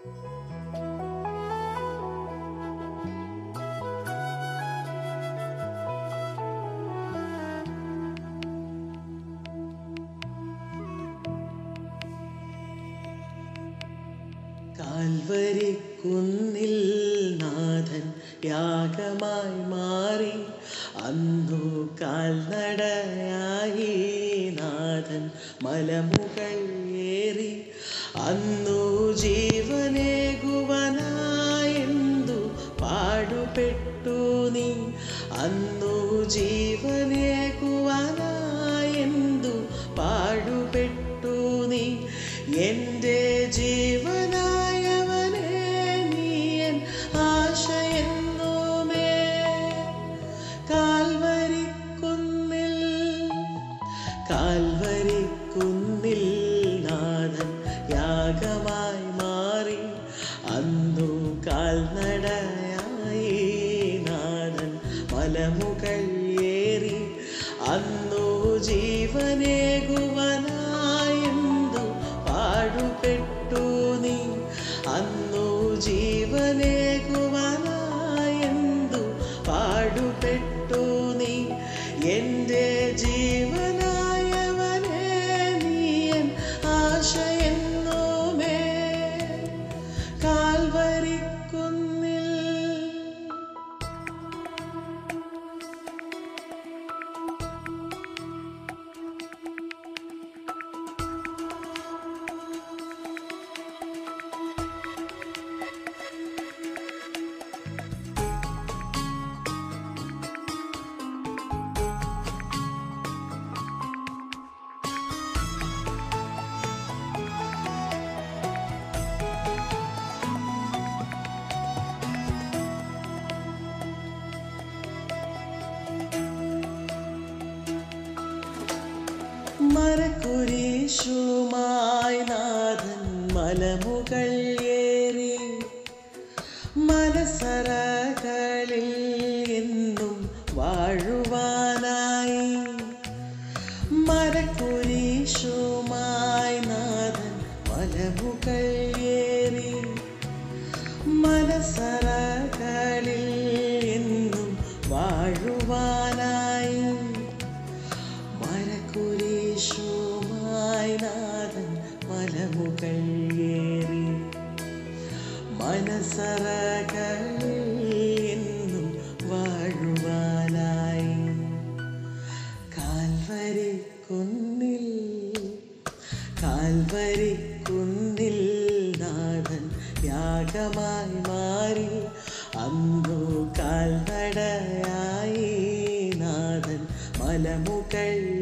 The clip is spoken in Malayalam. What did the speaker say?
കാൽവരിക്കുന്നിൽ നാഥൻ യാഗമായി മാറി അന്നു കാൽനടയായി നാഥൻ മലമുകൾ ഏറി അന്നു ജീവനേകുവനായെന്തു പാടുപെട്ടു നീ അന്നു ജീവനേകുവനായെന്തു പാടുപെട്ടു നീ എൻ്റെ ജീവനായവനെ നീയൻ ആശയെന്നുമേ കാൽവരിക്കുന്നിൽ കാൽവരിക്കുന്നിൽ നാഥൻ യാഗമായി മാറി അന്നു കാൽനടയായി നാഥൻ മലമുകൾ ഏറി അന്നു ജീവനേകുവനായെന്തു പാടുപെട്ടു നീ അന്നു ജീവനേകുവനായെന്തു പാടുപെട്ടു നീ എൻ്റെ ജീവനായവനെ നീയൻ ആശയെന്നുമേ കാൽവരിക്കുന്നിൽ മരക്കുരീശുമായി നാഥൻ മലമുകൾ ഏറി മനസറകളിൽ എന്നും വാഴുവാനായി മരക്കുരീശുമായി നാഥൻ മലമുകൾ ഏറി മനസറകളിൽ എന്നും വാഴുവാനായി മരക്കുരീശുമായി നാഥൻ മലമുകൾ ഏറി മനസറകളിൽ എന്നും വാഴുവാനായി കാൽവരി കുന്നിൽ കാൽവരി കുന്നിൽ നാഥൻ യാഗമായി മാറി അന്നു കാൽനടയായി നാഥൻ മലമുകൾ